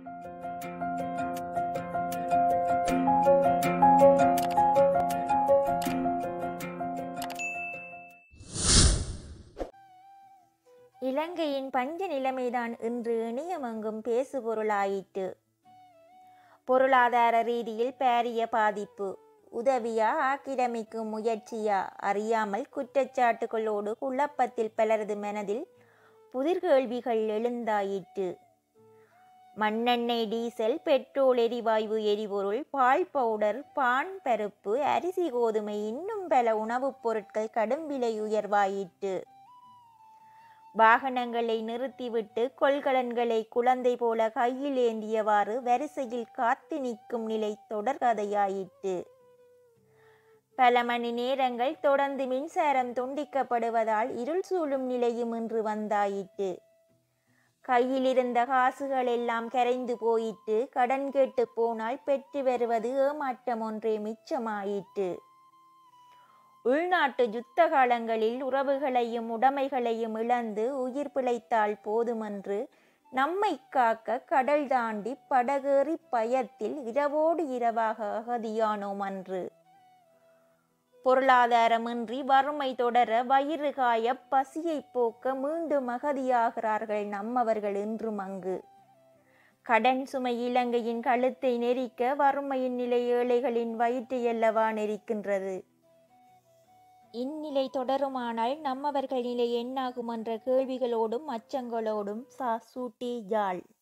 இலங்கையின் பஞ்ச நிலைமைதான் இன்று இணையமெங்கும் பேசுபொருளாயிற்று பொருளாதார ரீதியில் பாரிய பாதிப்பு உதவியா ஆக்கிரமிக்கும் முயற்சியா அறியாமல் குற்றச்சாட்டுகளோடு குழப்பத்தில் பலரது மனதில் புதிர்கேள்விகள் எழுந்தாயிற்று மண்ணெண்ணெய் டீசல் பெட்ரோல் எரிவாயு எரிபொருள் பால் பவுடர் பான் பருப்பு அரிசி கோதுமை இன்னும் பல உணவுப் பொருட்கள் கடும் விலை உயர்வாயிற்று வாகனங்களை நிறுத்திவிட்டு கொள்கலன்களை குழந்தை போல கையில் ஏந்தியவாறு வரிசையில் காத்து நிற்கும் நிலை தொடர்கதையாயிற்று பல மணி நேரங்கள் தொடர்ந்து மின்சாரம் துண்டிக்கப்படுவதால் இருள் சூழும் நிலையும் இன்று வந்தாயிற்று கையில் இருந்த காசுகள் எல்லாம் கரைந்து போயிட்டு கடன் கேட்டு போனால் பெற்று வருவது ஏமாற்றம் ஒன்றே மிச்சமாயிற்று உள்நாட்டு யுத்த காலங்களில் உறவுகளையும் உடைமைகளையும் இழந்து உயிர் பிழைத்தால் போதுமென்று நம்மை காக்க கடல் தாண்டி படகேறி பயத்தில் இரவோடு இரவாக அகதியானோம் அன்று பொருளாதாரமின்றி வறுமை தொடர வயிறு காய பசியை போக்க மீண்டும் அகதியாகிறார்கள் நம்மவர்கள் இன்றும் அங்கு கடன் சுமை இலங்கையின் கழுத்தை நெரிக்க வறுமையின் நிலை ஏழைகளின் வயிற்றை அல்லவா நெரிக்கின்றது இந்நிலை தொடருமானால் நம்மவர்கள் நிலை என்னாகும் என்ற கேள்விகளோடும் அச்சங்களோடும் சா சூட்டி யாழ்